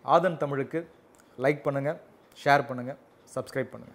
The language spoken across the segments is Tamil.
ஆதன் தமிழுக்கு லைக் பண்ணுங்கள் ஷேர் பண்ணுங்கள் சப்ஸ்கிரைப் பண்ணுங்கள்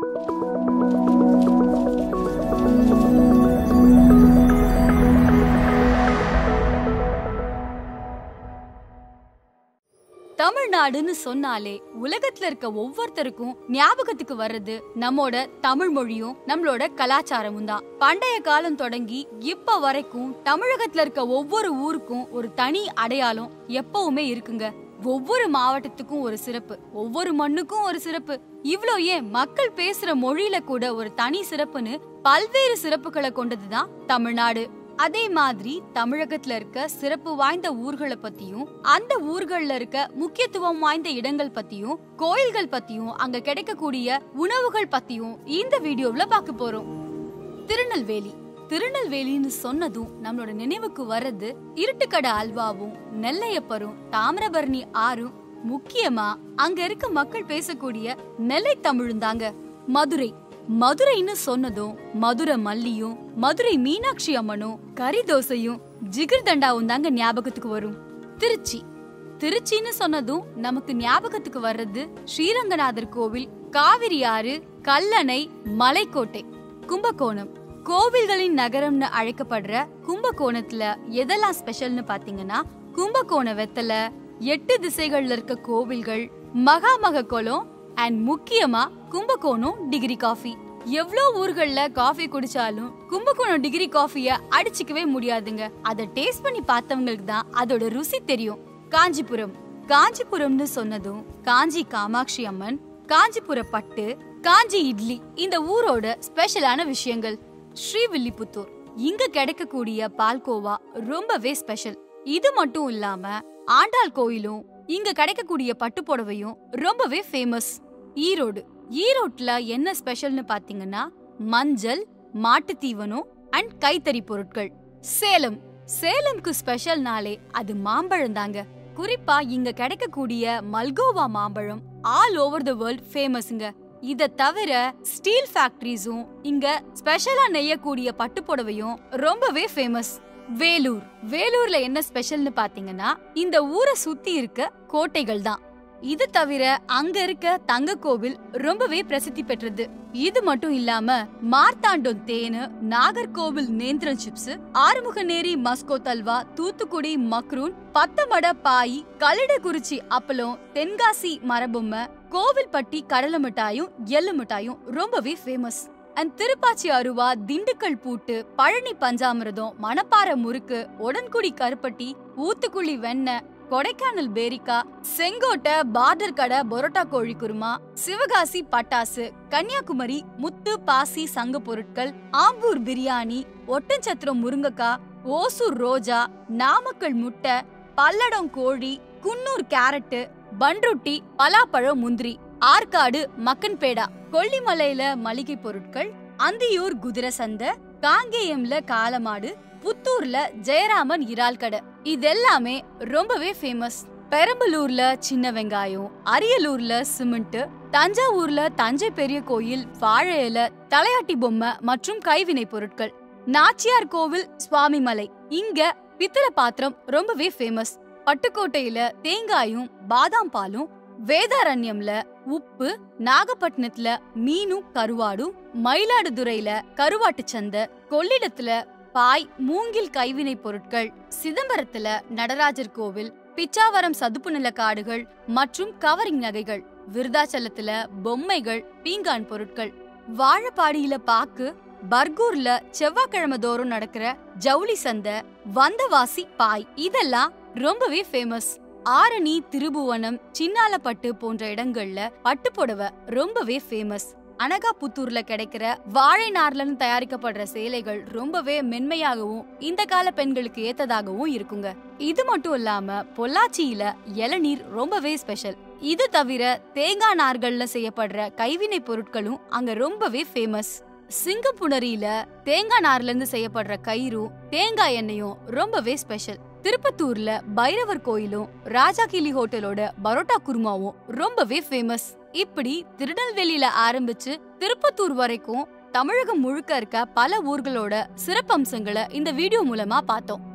தமிழ்நாடுன்னு சொன்னாலே உலகத்துல இருக்க ஒவ்வொருத்தருக்கும் ஞாபகத்துக்கு வர்றது நம்மோட தமிழ் மொழியும் நம்மளோட கலாச்சாரமும் தான் பண்டைய காலம் தொடங்கி இப்ப வரைக்கும் தமிழகத்துல இருக்க ஒவ்வொரு ஊருக்கும் ஒரு தனி அடையாளம் எப்பவுமே இருக்குங்க ஒவ்வொரு மாவட்டத்துக்கும் ஒரு சிறப்பு ஒவ்வொரு மண்ணுக்கும் ஒரு சிறப்பு இவ்ளோ ஏன் மக்கள் பேசுற மொழியில கூட ஒரு தனி சிறப்புன்னு பல்வேறு சிறப்புகளை கொண்டதுதான் தமிழ்நாடு அதே மாதிரி தமிழகத்துல இருக்க சிறப்பு வாய்ந்த ஊர்களை பத்தியும் அந்த ஊர்கள்ல இருக்க முக்கியத்துவம் வாய்ந்த இடங்கள் பத்தியும் கோயில்கள் பத்தியும் அங்க கிடைக்கக்கூடிய உணவுகள் பத்தியும் இந்த வீடியோவுல பார்க்க போறோம் திருநெல்வேலி திருநெல்வேலின்னு சொன்னதும் நம்மளோட நினைவுக்கு வர்றது இருட்டுக்கடை அல்வாவும் நெல்லையப்பரும் தாமிரபரணி ஆறும் முக்கியமா அங்க இருக்க மக்கள் பேசக்கூடிய நெல்லை தமிழும் தாங்க மதுரை மதுரைன்னு சொன்னதும் மதுரை மல்லியும் மதுரை மீனாட்சி அம்மனும் கறி தோசையும் ஜிகிர் தண்டாவும் தாங்க ஞாபகத்துக்கு வரும் திருச்சி திருச்சின்னு சொன்னதும் நமக்கு ஞாபகத்துக்கு வர்றது ஸ்ரீரங்கநாதர் கோவில் காவிரி ஆறு கல்லணை மலைக்கோட்டை கும்பகோணம் கோவில்களின் நகரம்னு அழைக்கப்படுற கும்பகோணத்துல எதெல்லாம் ஸ்பெஷல்னு பாத்தீங்கன்னா கும்பகோண வெத்தலை எட்டு திசைகள்ல இருக்க கோவில்கள் மகாமக குளம் அண்ட் முக்கியமா கும்பகோணம் டிகிரி காஃபி எவ்ளோ ஊர்கள்ல காஃபி குடிச்சாலும் கும்பகோணம் டிகிரி காஃபிய அடிச்சுக்கவே முடியாதுங்க அதை டேஸ்ட் பண்ணி பார்த்தவங்களுக்கு தான் அதோட ருசி தெரியும் காஞ்சிபுரம் காஞ்சிபுரம்னு சொன்னதும் காஞ்சி காமாட்சி அம்மன் காஞ்சிபுர பட்டு காஞ்சி இட்லி இந்த ஊரோட ஸ்பெஷலான விஷயங்கள் ஸ்ரீவில்லிபுத்தூர் இங்க கிடைக்கக்கூடிய பால்கோவா ரொம்பவே ஸ்பெஷல் இது மட்டும் இல்லாம ஆண்டாள் கோயிலும் இங்க கிடைக்கக்கூடிய பட்டுப்புடவையும் ரொம்பவே ஃபேமஸ் ஈரோடு ஈரோட்ல என்ன ஸ்பெஷல்னு பாத்தீங்கன்னா மஞ்சள் மாட்டு தீவனம் அண்ட் கைத்தறி பொருட்கள் சேலம் சேலம்க்கு ஸ்பெஷல்னாலே அது மாம்பழம் தாங்க குறிப்பா இங்க கிடைக்கக்கூடிய மல்கோவா மாம்பழம் ஆல் ஓவர் த வேர்ல்ட் ஃபேமஸ்ங்க இத தவிர ஸ்டீல் ஃபேக்டரிஸும் இங்க ஸ்பெஷலா நெய்யக்கூடிய பட்டுப்புடவையும் ரொம்பவே ஃபேமஸ் வேலூர் வேலூர்ல என்ன ஸ்பெஷல்னு பாத்தீங்கன்னா இந்த ஊரை சுத்தி இருக்க கோட்டைகள் தான் இது தவிர அங்க இருக்க தங்க கோவில் ரொம்பவே பிரசித்தி பெற்றது இது மட்டும் இல்லாம மார்த்தாண்டம் தேனு நாகர்கோவில் நேந்திரன் சிப்ஸ் ஆறுமுகநேரி மஸ்கோ தல்வா தூத்துக்குடி மக்ரூன் பத்தமட பாய் கல்லடக்குறிச்சி அப்பளம் தென்காசி மரபொம்மை கோவில்பட்டி கடலை மிட்டாயும் எள்ளு மிட்டாயும் ரொம்பவே ஃபேமஸ் அண்ட் திருப்பாச்சி அருவா திண்டுக்கல் பூட்டு பழனி பஞ்சாமிரதம் மணப்பாறை முறுக்கு உடன்குடி கருப்பட்டி ஊத்துக்குழி வெண்ணெய் கொடைக்கானல் பேரிக்கா செங்கோட்டை பார்டர் கடை பரோட்டா கோழி குருமா சிவகாசி பட்டாசு கன்னியாகுமரி முத்து பாசி சங்க பொருட்கள் ஆம்பூர் பிரியாணி ஒட்டஞ்சத்திரம் முருங்கக்காய் ஓசூர் ரோஜா நாமக்கல் முட்டை பல்லடம் கோழி குன்னூர் கேரட்டு பன்ருட்டி பலாப்பழம் முந்திரி ஆற்காடு மக்கன் பேடா கொல்லிமலையில மளிகை பொருட்கள் அந்தியூர் குதிரை சந்தை காங்கேயம்ல காலமாடு புத்தூர்ல ஜெயராமன் இறால் கடை இதெல்லாமே ரொம்பவே ஃபேமஸ் பெரம்பலூர்ல சின்ன வெங்காயம் அரியலூர்ல சிமெண்ட் தஞ்சாவூர்ல தஞ்சை பெரிய கோயில் வாழை இலை தலையாட்டி பொம்மை மற்றும் கைவினை பொருட்கள் நாச்சியார் கோவில் சுவாமிமலை இங்க பித்தளை பாத்திரம் ரொம்பவே ஃபேமஸ் பட்டுக்கோட்டையில தேங்காயும் பாதாம் பாலும் வேதாரண்யம்ல உப்பு நாகப்பட்டினத்துல மீனும் கருவாடும் மயிலாடுதுறையில கருவாட்டு சந்தை கொள்ளிடத்துல பாய் மூங்கில் கைவினை பொருட்கள் சிதம்பரத்துல நடராஜர் கோவில் பிச்சாவரம் சதுப்பு நில காடுகள் மற்றும் கவரிங் நகைகள் விருதாச்சலத்துல பொம்மைகள் பீங்கான் பொருட்கள் வாழப்பாடியில பாக்கு பர்கூர்ல செவ்வாய்க்கிழமை தோறும் நடக்கிற ஜவுளி சந்தை வந்தவாசி பாய் இதெல்லாம் ரொம்பவே ஃபேமஸ் ஆரணி திருபுவனம் சின்னாலப்பட்டு போன்ற இடங்கள்ல பட்டுப்புடவை ரொம்பவே ஃபேமஸ் அனகாபுத்தூர்ல கிடைக்கிற வாழை நார்லன்னு தயாரிக்கப்படுற சேலைகள் ரொம்பவே மென்மையாகவும் இந்த கால பெண்களுக்கு ஏத்ததாகவும் இருக்குங்க இது மட்டும் இல்லாம பொள்ளாச்சியில இளநீர் ரொம்பவே ஸ்பெஷல் இது தவிர தேங்காய் நார்கள்ல செய்யப்படுற கைவினை பொருட்களும் அங்க ரொம்பவே ஃபேமஸ் சிங்கப்புணரியில தேங்காய் நார்ல இருந்து செய்யப்படுற கயிறும் தேங்காய் எண்ணெயும் ரொம்பவே ஸ்பெஷல் திருப்பத்தூர்ல பைரவர் கோயிலும் ராஜா கிளி ஹோட்டலோட பரோட்டா குருமாவும் ரொம்பவே ஃபேமஸ் இப்படி திருநெல்வேலியில ஆரம்பிச்சு திருப்பத்தூர் வரைக்கும் தமிழகம் முழுக்க இருக்க பல ஊர்களோட சிறப்பம்சங்களை இந்த வீடியோ மூலமா பார்த்தோம்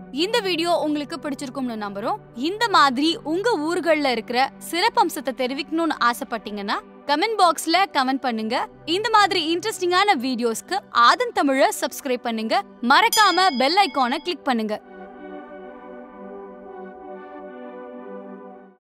இந்த வீடியோ உங்களுக்கு பிடிச்சிருக்கும்னு நம்புறோம் இந்த மாதிரி உங்க ஊர்கள்ல இருக்கிற சிறப்பம்சத்தை தெரிவிக்கணும்னு ஆசைப்பட்டீங்கன்னா கமெண்ட் பாக்ஸ்ல கமெண்ட் பண்ணுங்க இந்த மாதிரி இன்ட்ரெஸ்டிங்கான வீடியோஸ்க்கு ஆதன் தமிழ சப்ஸ்கிரைப் பண்ணுங்க மறக்காம பெல் ஐகானை கிளிக் பண்ணுங்க